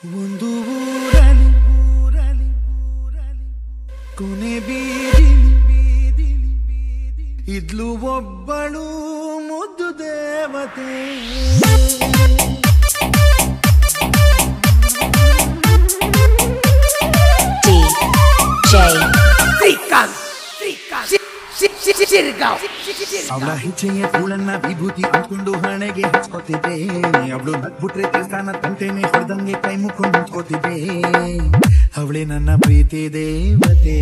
ಒಂದು ಊರಲಿ ಊರಲಿ ಊರಲಿ ಕೊನೆ ಬೀದಿಲಿ ಬೀದಿಲಿ ಬೀದಿಲಿ ಇದ್ಲು ಒಬ್ಬಳು ಮುದ್ದು ದೇವತೆ DJ ಶ್ರೀಕಾಂತ್ ಶ್ರೀಕಾಂತ್ ಶಿರ್ಗಾವ್ ಅವಳ ಹೆಜ್ಜೆಯ ಧೂಳನ್ನ ವಿಭೂತಿ ಅಂದ್ಕೊಂಡು ಹಣೆಗೆ ಹಚ್ಕೋತಿದ್ದೆ ಅವಳು ನಗ್ಬಿಟ್ರೆ ದೇವಸ್ಥಾನ ತಂಟೆನೆ ಹೊಡೆದಂಗೆ ಕೈ ಮುಕ್ಕೊಂಡು ನಿಂತ್ಕೋತಿದ್ದೆ ಅವಳೇ ನನ್ನ ಪ್ರೀತಿ ದೇವತೆ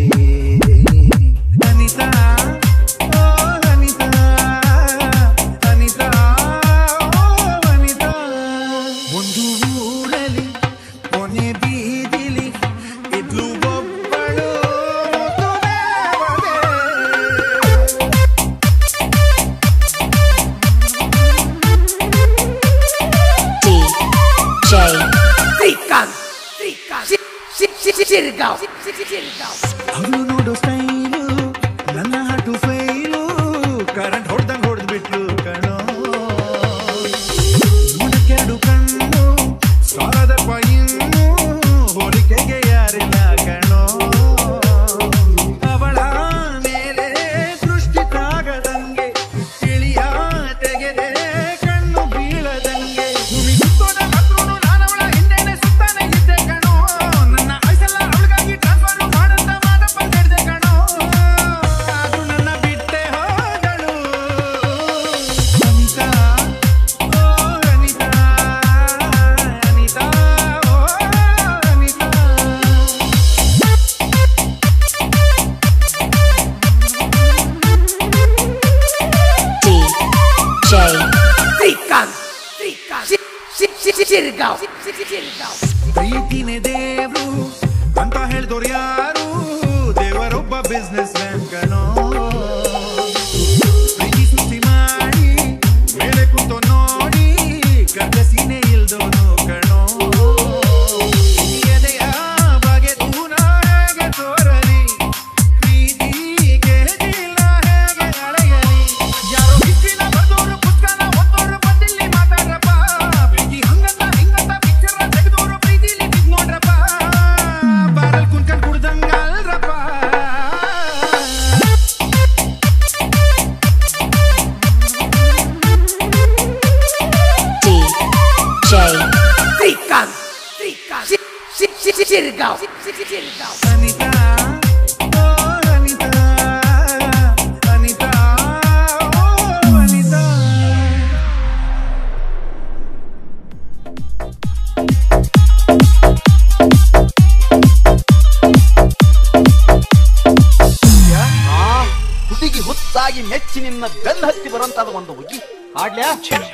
ಅನಿತಾ ಓ ಅನಿತಾ ಅನಿತಾ ಓ ಅನಿತಾ ಒಂದು ಊರಲಿ ಕೊನೆ ಬೀದಿಲಿ ಇದ್ಲು ಒಬ್ಬಳು ಮುದ್ದು ದೇವತೆ. DJ ಶ್ರೀಕಾಂತ್ ಶ್ರೀಕಾಂತ್ ಶಿರ್ಗಾವ್ ಶಿರ್ಗಾವ್ ಅವಳು ನೋಡೋ ಸ್ಟೈಲು ನನ್ನ ಹಾಟು ಫೈಲು ಕರೆಂಟ್ ಹೊಡೆದಂಗ್ ಹೊಡೆದ್ ಬಿಟ್ಲು ಕಣೋ ನೋಡಕ್ಕೆರಡು ಕಣ್ಣು ಸಾಲದಪ್ಪ ಇನ್ನು ಹೋಲಿಕೆಗೆ ಯಾರಿಲ್ಲ ಕಣೋ ಅವಳ ಮೇಲೆ ದೃಷ್ಟಿ ತಾಗದಂಗೆ ತಿಳಿಯ ತೆಗೆದೆ ಕಣ್ಣು ಬೀಳದಂಗೆ ಭೂಮಿ ಸುತ್ತೋದ ಹತ್ರನು ನಾನವಳ ಹಿಂದೆನೆ ಸುತ್ತಾನೆ ಇದ್ದೆ ಕಣೋ ನನ್ನ ಆಯ್ಸೆಲ್ಲ ಅವಳಿಗಾಗಿ ಟ್ರಾನ್ಸ್ಫರ್ ಮಾಡಂತ ಮಾದಪ್ಪ ಸೇರಿದೆ ಕಣೋ ಅದು ನನ್ನ ಬಿಟ್ಟೆ ಹೋದಳು ಅನಿತಾ ಓ ಅನಿತಾ ಅನಿತಾ ಓ ಅನಿತಾ DJ ಶ್ರೀಕಾಂತ್ ಶ್ರೀಕಾಂತ್ ಶಿರ್ಗಾವ್ ಶಿರ್ಗಾವ್ ಪ್ರೀತಿನೇ ದೇವ್ರು ಅಂತ ಹೇಳ್ದೋರು ಯಾರು ದೇವರೊಬ್ಬ ಬಿಸ್ನೆಸ್ ಮ್ಯಾನ್ ಕಣೋ ಪ್ರೀತಿ ಸೃಷ್ಟಿ ಮಾಡಿ ಮೇಲೆ ಕುಂತು ನೋಡಿ ಕರ್ಕಸಿನೇ ಇಲ್ದೋನು ಕಣೋ ಎದೆಯ ಬಗೆ ತೂನ ಹೇಗೆ ತೋರಲಿ ಪ್ರೀತಿ ಕೇಳಿಲ್ಲ ಹೇಗೆ ಅಳೆಯಲಿ ಯಾರೋ ಹಿಟ್ಟಿನ ಬರ್ದೋರು ಪುಸ್ತಕನ ಓದೋರು ಬಂದಿಲ್ಲಿ ಮಾತಾಡ್ರಪ್ಪ ಪ್ರೀತಿ ಹಂಗಂತ ಹಿಂಗಂತ ಪಿಕ್ಚರ್ ತೆಗೆದೋರು ಪ್ರೀತಿಲಿ ಬಿದ್ ನೋಡ್ರಪ್ಪ ಬಾರಲ್ ಕುಂತ್ಕೊಂಡ್ ಕುಡ್ದಂಗಲ್ರಪ್ಪ DJ ಶ್ರೀಕಾಂತ್ ಶ್ರೀಕಾಂತ್ ಶಿರ್ಗಾವ್ ಶಿರ್ಗಾವ್ ಅನಿತಾ ಓ ಅನಿತಾ ಅನಿತಾ ಓ ಅನಿತಾ ಹುಡುಗಿ ಹುತ್ತಾಗಿ ಮೆಚ್ಚಿ ನಿನ್ನ ಬೆನ್ನ ಹತ್ತಿ ಬರುವಂತಾದ ಒಂದು ಹುಡುಗಿ ಆಡ್ಲ್ಯಾ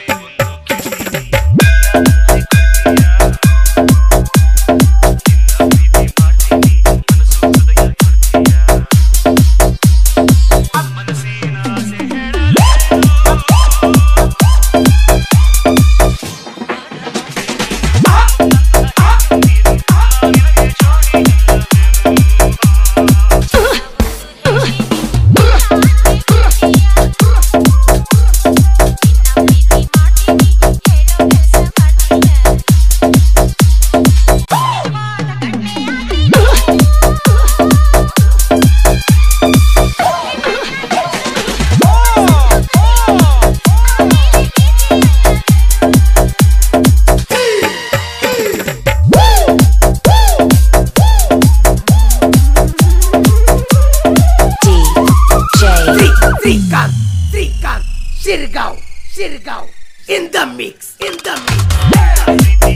DJ Srikanth Srikanth Shirgao Shirgao in the mix in the mix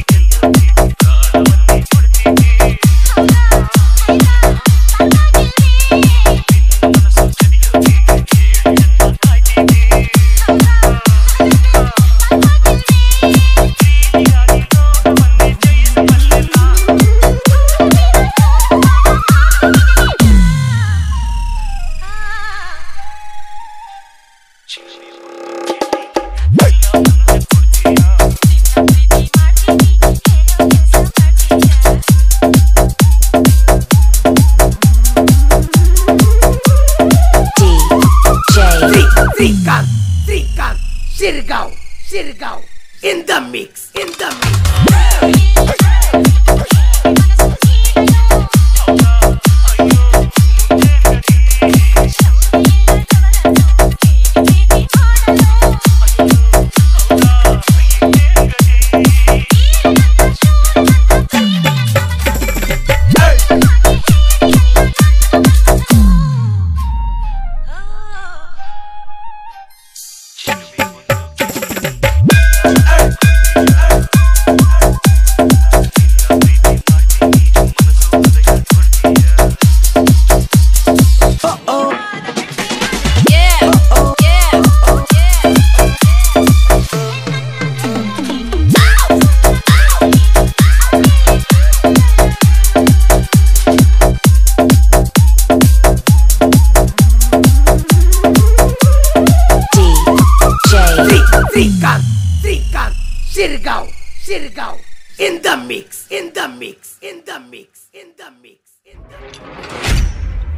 DJ Srikanth Srikanth Shirgao Shirgao in the mix in the mix Shirgao. In the mix, in the mix, in the mix, in the mix, in the mix.